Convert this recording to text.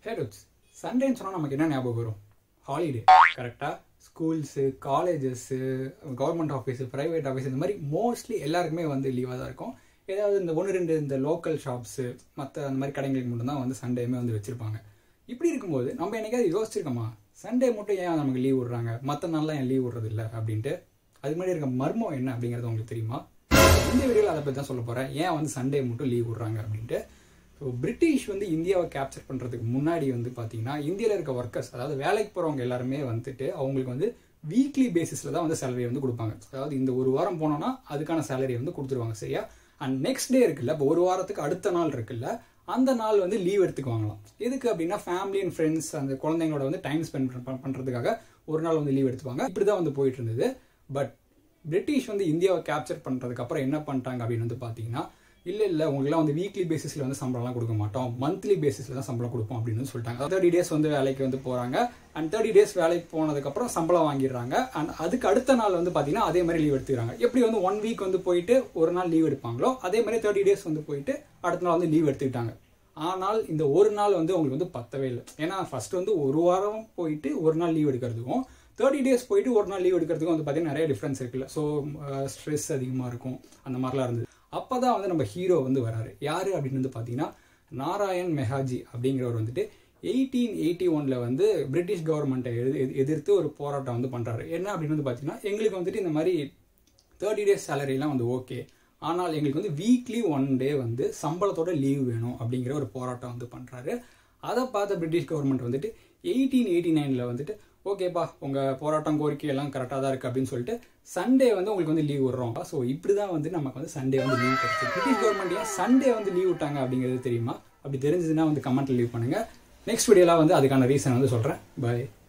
ஹேரோட்ஸ் சண்டேன்னு சொன்னால் நமக்கு என்ன ஞாபகம் வரும் ஹாலிடே கரெக்டாக schools colleges government office private office இந்த மாதிரி மோஸ்ட்லி எல்லாருக்குமே வந்து லீவாக தான் இருக்கும் ஏதாவது இந்த ஒன்று ரெண்டு இந்த லோக்கல் ஷாப்ஸு மற்ற அந்த மாதிரி கடைங்களுக்கு மட்டும்தான் வந்து சண்டேமே வந்து வச்சுருப்பாங்க இப்படி இருக்கும்போது நம்ம என்னைக்காவது யோசிச்சிருக்கோமா சண்டே மட்டும் ஏன் நமக்கு லீவ் விடுறாங்க மற்ற நாள்லாம் ஏன் லீவ் விடுறது இல்லை அப்படின்ட்டு அது மாதிரி இருக்க மர்மம் என்ன அப்படிங்கிறது உங்களுக்கு தெரியுமா இந்த வீடியோவில் அதை பற்றி தான் சொல்ல போகிறேன் ஏன் வந்து சண்டே மட்டும் லீவ் விடுறாங்க அப்படின்ட்டு ஸோ பிரிட்டிஷ் வந்து இந்தியாவை கேப்சர் பண்ணுறதுக்கு முன்னாடி வந்து பார்த்தீங்கன்னா இந்தியாவில் இருக்க ஒர்க்கர்ஸ் அதாவது வேலைக்கு போகிறவங்க எல்லாருமே வந்துட்டு அவங்களுக்கு வந்து வீக்லி பேசிஸில் தான் வந்து சேலரி வந்து கொடுப்பாங்க அதாவது இந்த ஒரு வாரம் போனோன்னா அதுக்கான சேலரி வந்து கொடுத்துருவாங்க சரியா அண்ட் நெக்ஸ்ட் டே இருக்குல்ல இப்போ ஒரு வாரத்துக்கு அடுத்த நாள் இருக்குல்ல அந்த நாள் வந்து லீவ் எடுத்துக்குவாங்களாம் எதுக்கு அப்படின்னா ஃபேமிலி அண்ட் ஃப்ரெண்ட்ஸ் அந்த குழந்தைங்களோட வந்து டைம் ஸ்பெண்ட் பண்ணுறதுக்காக ஒரு நாள் வந்து லீவ் எடுத்துக்குவாங்க இப்படி தான் வந்து போயிட்டு இருந்தது பட் பிரிட்டிஷ் வந்து இந்தியாவை கேப்சர் பண்ணுறதுக்கு அப்புறம் என்ன பண்ணிட்டாங்க அப்படின்னு வந்து பார்த்தீங்கன்னா இல்லை இல்லை உங்களுக்குலாம் வந்து வீக்லி பேசிஸில் வந்து சம்பளம்லாம் கொடுக்க மாட்டோம் மந்த்லி பேசிஸில் தான் சம்பளம் கொடுப்போம் அப்படின்னு சொல்லிட்டாங்க தேர்ட்டி டேஸ் வந்து வேலைக்கு வந்து போகிறாங்க அண்ட் தேர்ட்டி டேஸ் வேலைக்கு போனதுக்கப்புறம் சம்பளம் வாங்கிடுறாங்க அண்ட் அதுக்கு அடுத்த நாள் வந்து பார்த்தீங்கன்னா அதே மாதிரி லீவ் எடுத்துக்கிறாங்க எப்படி வந்து ஒன் வீக் வந்து போயிட்டு ஒரு நாள் லீவ் எடுப்பாங்களோ அதே மாதிரி தேர்ட்டி டேஸ் வந்து போயிட்டு அடுத்த நாள் வந்து லீவ் எடுத்துக்கிட்டாங்க ஆனால் இந்த ஒரு நாள் வந்து உங்களுக்கு வந்து பத்தவே இல்லை ஏன்னா ஃபர்ஸ்ட் வந்து ஒரு வாரம் போயிட்டு ஒரு நாள் லீவ் எடுக்கிறதுக்கும் தேர்ட்டி டேஸ் போயிட்டு ஒரு நாள் லீவ் எடுக்கிறதுக்கும் வந்து பார்த்தீங்கன்னா நிறைய டிஃப்ரென்ஸ் இருக்குல்ல ஸோ ஸ்ட்ரெஸ் அதிகமாக இருக்கும் அந்த மாதிரிலாம் இருந்தது அப்போ தான் வந்து நம்ம ஹீரோ வந்து வராரு யார் அப்படின்னு வந்து பார்த்தீங்கன்னா நாராயண் மெஹாஜி அப்படிங்கிறவர் வந்துட்டு எயிட்டீன் எயிட்டி ஒனில் வந்து பிரிட்டிஷ் கவர்மெண்ட்டை எது எதிர்த்து ஒரு போராட்டம் வந்து பண்ணுறாரு என்ன அப்படின்னு வந்து பார்த்தீங்கன்னா எங்களுக்கு வந்துட்டு இந்த மாதிரி தேர்ட்டி டேஸ் சேலரிலாம் வந்து ஓகே ஆனால் எங்களுக்கு வந்து வீக்லி ஒன் டே வந்து சம்பளத்தோட லீவ் வேணும் அப்படிங்கிற ஒரு போராட்டம் வந்து பண்ணுறாரு அதை பார்த்த பிரிட்டிஷ் கவர்மெண்ட் வந்துட்டு எயிட்டீன் எயிட்டி நைனில் வந்துட்டு ஓகேப்பா உங்கள் போராட்டம் கோரிக்கை எல்லாம் கரெக்டாக தான் இருக்குது அப்படின்னு சொல்லிட்டு சண்டே வந்து உங்களுக்கு வந்து லீவ் விடுறோம் ஸோ இப்படி தான் வந்து நமக்கு வந்து சண்டே வந்து லீவ் கிடைச்சு பிரிட்டிஷ் கவர்மெண்ட் ஏன் சண்டே வந்து லீவ் விட்டாங்க அப்படிங்கிறது தெரியுமா அப்படி தெரிஞ்சதுன்னா வந்து கமெண்ட்டில் லீவ் பண்ணுங்கள் நெக்ஸ்ட் வீடியோவில் வந்து அதுக்கான ரீசன் வந்து சொல்கிறேன் பாய்